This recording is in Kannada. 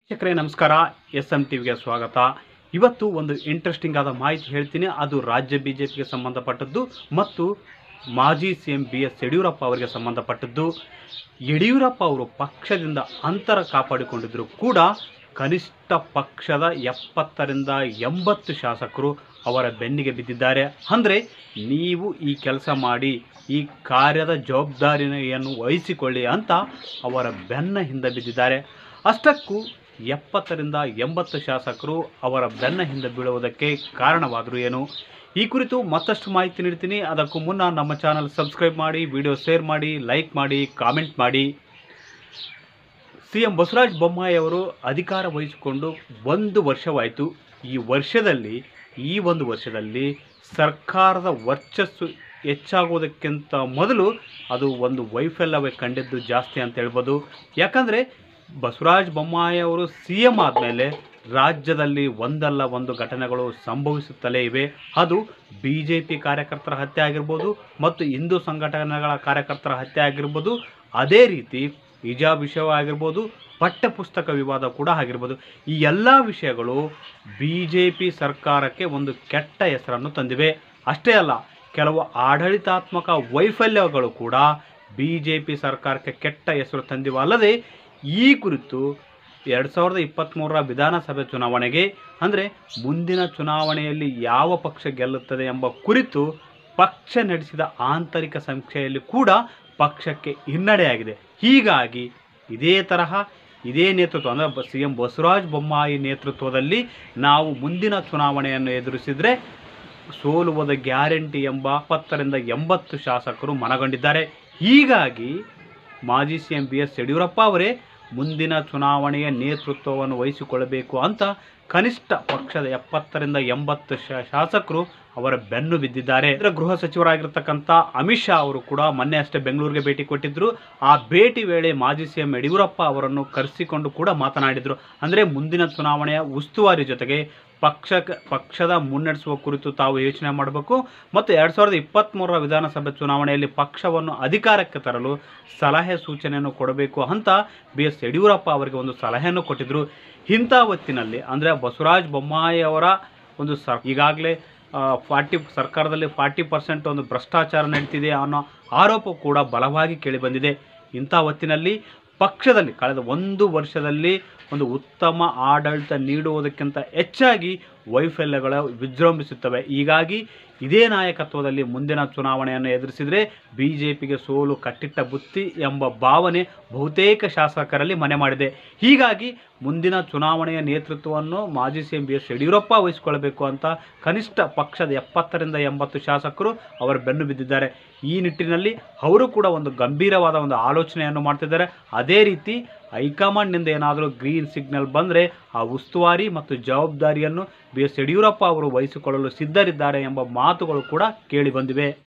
ವೀಕ್ಷಕರೇ ನಮಸ್ಕಾರ ಎಸ್ ಎಂ ಟಿವಿಗೆ ಸ್ವಾಗತ ಇವತ್ತು ಒಂದು ಇಂಟ್ರೆಸ್ಟಿಂಗ್ ಆದ ಮಾಹಿತಿ ಹೇಳ್ತೀನಿ ಅದು ರಾಜ್ಯ ಬಿ ಜೆ ಪಿಗೆ ಸಂಬಂಧಪಟ್ಟದ್ದು ಮತ್ತು ಮಾಜಿ C M B S Yediyurappa ಅವರಿಗೆ ಸಂಬಂಧಪಟ್ಟದ್ದು ಯಡಿಯೂರಪ್ಪ ಅವರು ಪಕ್ಷದಿಂದ ಅಂತರ ಕಾಪಾಡಿಕೊಂಡಿದ್ದರೂ ಕೂಡ ಕನಿಷ್ಠ ಪಕ್ಷದ ಎಪ್ಪತ್ತರಿಂದ ಎಂಬತ್ತು ಶಾಸಕರು ಅವರ ಬೆನ್ನಿಗೆ ಬಿದ್ದಿದ್ದಾರೆ ಅಂದರೆ ನೀವು ಈ ಕೆಲಸ ಮಾಡಿ ಈ ಕಾರ್ಯದ ಜವಾಬ್ದಾರಿಯನ್ನು ವಹಿಸಿಕೊಳ್ಳಿ ಅಂತ ಅವರ ಬೆನ್ನ ಹಿಂದೆ ಬಿದ್ದಿದ್ದಾರೆ ಅಷ್ಟಕ್ಕೂ ಎಪ್ಪತ್ತರಿಂದ ಎಂಬತ್ತು ಶಾಸಕರು ಅವರ ಬೆನ್ನ ಹಿಂದೆ ಬೀಳುವುದಕ್ಕೆ ಕಾರಣವಾದರು ಏನು ಈ ಕುರಿತು ಮತ್ತಷ್ಟು ಮಾಹಿತಿ ನೀಡ್ತೀನಿ ಅದಕ್ಕೂ ಮುನ್ನ ನಮ್ಮ ಚಾನಲ್ ಸಬ್ಸ್ಕ್ರೈಬ್ ಮಾಡಿ ವಿಡಿಯೋ ಶೇರ್ ಮಾಡಿ ಲೈಕ್ ಮಾಡಿ ಕಾಮೆಂಟ್ ಮಾಡಿ ಸಿ ಎಂ ಬಸವರಾಜ ಬೊಮ್ಮಾಯಿ ಅವರು ಅಧಿಕಾರ ವಹಿಸಿಕೊಂಡು ಒಂದು ವರ್ಷವಾಯಿತು ಈ ವರ್ಷದಲ್ಲಿ ಈ ಒಂದು ವರ್ಷದಲ್ಲಿ ಸರ್ಕಾರದ ವರ್ಚಸ್ಸು ಹೆಚ್ಚಾಗುವುದಕ್ಕಿಂತ ಮೊದಲು ಅದು ಒಂದು ವೈಫಲ್ಯವೇ ಕಂಡಿದ್ದು ಜಾಸ್ತಿ ಅಂತ ಹೇಳ್ಬೋದು ಯಾಕಂದರೆ ಬಸವರಾಜ ಬೊಮ್ಮಾಯಿ ಅವರು ಸಿ ಎಂ ಆದಮೇಲೆ ರಾಜ್ಯದಲ್ಲಿ ಒಂದಲ್ಲ ಒಂದು ಘಟನೆಗಳು ಸಂಭವಿಸುತ್ತಲೇ ಇವೆ ಅದು ಬಿ ಜೆ ಪಿ ಕಾರ್ಯಕರ್ತರ ಹತ್ಯೆ ಆಗಿರ್ಬೋದು ಮತ್ತು ಹಿಂದೂ ಸಂಘಟನೆಗಳ ಕಾರ್ಯಕರ್ತರ ಹತ್ಯೆ ಆಗಿರ್ಬೋದು ಅದೇ ರೀತಿ ಹಿಜಾಬ್ ವಿಷಯ ಆಗಿರ್ಬೋದು ಪಠ್ಯಪುಸ್ತಕ ವಿವಾದ ಕೂಡ ಆಗಿರ್ಬೋದು ಈ ಎಲ್ಲ ವಿಷಯಗಳು ಬಿ ಜೆ ಪಿ ಸರ್ಕಾರಕ್ಕೆ ಒಂದು ಕೆಟ್ಟ ಹೆಸರನ್ನು ತಂದಿವೆ ಅಷ್ಟೇ ಅಲ್ಲ ಕೆಲವು ಆಡಳಿತಾತ್ಮಕ ವೈಫಲ್ಯಗಳು ಕೂಡ ಬಿ ಜೆ ಪಿ ಸರ್ಕಾರಕ್ಕೆ ಕೆಟ್ಟ ಹೆಸರು ತಂದಿವೆ ಅಲ್ಲದೆ ಈ ಕುರಿತು ಎರಡು ಸಾವಿರದ ಇಪ್ಪತ್ತ್ಮೂರರ ವಿಧಾನಸಭೆ ಚುನಾವಣೆಗೆ ಅಂದರೆ ಮುಂದಿನ ಚುನಾವಣೆಯಲ್ಲಿ ಯಾವ ಪಕ್ಷ ಗೆಲ್ಲುತ್ತದೆ ಎಂಬ ಕುರಿತು ಪಕ್ಷ ನಡೆಸಿದ ಆಂತರಿಕ ಸಮೀಕ್ಷೆಯಲ್ಲಿ ಕೂಡ ಪಕ್ಷಕ್ಕೆ ಹಿನ್ನಡೆಯಾಗಿದೆ ಹೀಗಾಗಿ ಇದೇ ತರಹ ಇದೇ ನೇತೃತ್ವ ಅಂದರೆ ಸಿ ಎಂ ಬಸವರಾಜ ಬೊಮ್ಮಾಯಿ ನೇತೃತ್ವದಲ್ಲಿ ನಾವು ಮುಂದಿನ ಚುನಾವಣೆಯನ್ನು ಎದುರಿಸಿದರೆ ಸೋಲುವುದ ಗ್ಯಾರಂಟಿ ಎಂಬ ಎಪ್ಪತ್ತರಿಂದ ಎಂಬತ್ತು ಶಾಸಕರು ಮನಗಂಡಿದ್ದಾರೆ ಹೀಗಾಗಿ ಮಾಜಿ C M B S Yediyurappa ಅವರೇ ಮುಂದಿನ ಚುನಾವಣೆಯ ನೇತೃತ್ವವನ್ನು ವಹಿಸಿಕೊಳ್ಳಬೇಕು ಅಂತ ಕನಿಷ್ಠ ಪಕ್ಷದ ಎಪ್ಪತ್ತರಿಂದ ಎಂಬತ್ತು ಶಾ- ಶಾಸಕರು ಅವರ ಬೆನ್ನು ಬಿದ್ದಿದ್ದಾರೆ ಇದರ ಗೃಹ ಸಚಿವರಾಗಿರ್ತಕ್ಕಂಥ ಅಮಿತ್ ಶಾ ಅವರು ಕೂಡ ಮೊನ್ನೆ ಅಷ್ಟೇ ಬೆಂಗಳೂರಿಗೆ ಭೇಟಿ ಕೊಟ್ಟಿದ್ದರು ಆ ಭೇಟಿ ವೇಳೆ ಮಾಜಿ ಸಿ ಎಂ ಯಡಿಯೂರಪ್ಪ ಅವರನ್ನು ಕರೆಸಿಕೊಂಡು ಕೂಡ ಮಾತನಾಡಿದರು ಅಂದರೆ ಮುಂದಿನ ಚುನಾವಣೆಯ ಉಸ್ತುವಾರಿ ಜೊತೆಗೆ ಪಕ್ಷ ಪಕ್ಷದ ಮುನ್ನಡೆಸುವ ಕುರಿತು ತಾವು ಯೋಚನೆ ಮಾಡಬೇಕು ಮತ್ತು ಎರಡು ಸಾವಿರದ ಇಪ್ಪತ್ತ್ಮೂರರ ವಿಧಾನಸಭೆ ಚುನಾವಣೆಯಲ್ಲಿ ಪಕ್ಷವನ್ನು ಅಧಿಕಾರಕ್ಕೆ ತರಲು ಸಲಹೆ ಸೂಚನೆಯನ್ನು ಕೊಡಬೇಕು ಅಂತ ಬಿ ಎಸ್ ಯಡಿಯೂರಪ್ಪ ಅವರಿಗೆ ಒಂದು ಸಲಹೆಯನ್ನು ಕೊಟ್ಟಿದ್ದರು ಇಂಥ ಹೊತ್ತಿನಲ್ಲಿ ಅಂದರೆ ಬಸವರಾಜ ಬೊಮ್ಮಾಯಿ ಅವರ ಒಂದು ಸ ಈಗಾಗಲೇ ಫಾರ್ಟಿ ಸರ್ಕಾರದಲ್ಲಿ ಫಾರ್ಟಿ ಪರ್ಸೆಂಟ್ ಒಂದು ಭ್ರಷ್ಟಾಚಾರ ನಡೀತಿದೆ ಅನ್ನೋ ಆರೋಪ ಕೂಡ ಬಲವಾಗಿ ಕೇಳಿಬಂದಿದೆ ಇಂಥ ಹೊತ್ತಿನಲ್ಲಿ ಪಕ್ಷದಲ್ಲಿ ಕಳೆದ ಒಂದು ವರ್ಷದಲ್ಲಿ ಒಂದು ಉತ್ತಮ ಆಡಳಿತ ನೀಡುವುದಕ್ಕಿಂತ ಹೆಚ್ಚಾಗಿ ವೈಫಲ್ಯಗಳು ವಿಜೃಂಭಿಸುತ್ತವೆ ಹೀಗಾಗಿ ಇದೇ ನಾಯಕತ್ವದಲ್ಲಿ ಮುಂದಿನ ಚುನಾವಣೆಯನ್ನು ಎದುರಿಸಿದರೆ ಬಿ ಜೆ ಪಿಗೆ ಸೋಲು ಕಟ್ಟಿಟ್ಟ ಬುತ್ತಿ ಎಂಬ ಭಾವನೆ ಬಹುತೇಕ ಶಾಸಕರಲ್ಲಿ ಮನೆ ಮಾಡಿದೆ ಹೀಗಾಗಿ ಮುಂದಿನ ಚುನಾವಣೆಯ ನೇತೃತ್ವವನ್ನು ಮಾಜಿ C M B S Yediyurappa ವಹಿಸಿಕೊಳ್ಳಬೇಕು ಅಂತ ಕನಿಷ್ಠ ಪಕ್ಷದ ಎಪ್ಪತ್ತರಿಂದ ಎಂಬತ್ತು ಶಾಸಕರು ಅವರ ಬೆನ್ನು ಬಿದ್ದಿದ್ದಾರೆ ಈ ನಿಟ್ಟಿನಲ್ಲಿ ಅವರು ಕೂಡ ಒಂದು ಗಂಭೀರವಾದ ಒಂದು ಆಲೋಚನೆಯನ್ನು ಮಾಡ್ತಿದ್ದಾರೆ ಅದೇ ರೀತಿ ಹೈಕಮಾಂಡ್ನಿಂದ ಏನಾದರೂ ಗ್ರೀನ್ ಸಿಗ್ನಲ್ ಬಂದರೆ ಆ ಉಸ್ತುವಾರಿ ಮತ್ತು ಜವಾಬ್ದಾರಿಯನ್ನು ಬಿ ಎಸ್ ಯಡಿಯೂರಪ್ಪ ಅವರು ವಹಿಸಿಕೊಳ್ಳಲು ಸಿದ್ಧರಿದ್ದಾರೆ ಎಂಬ ಮಾತುಗಳು ಕೂಡ ಕೇಳಿಬಂದಿವೆ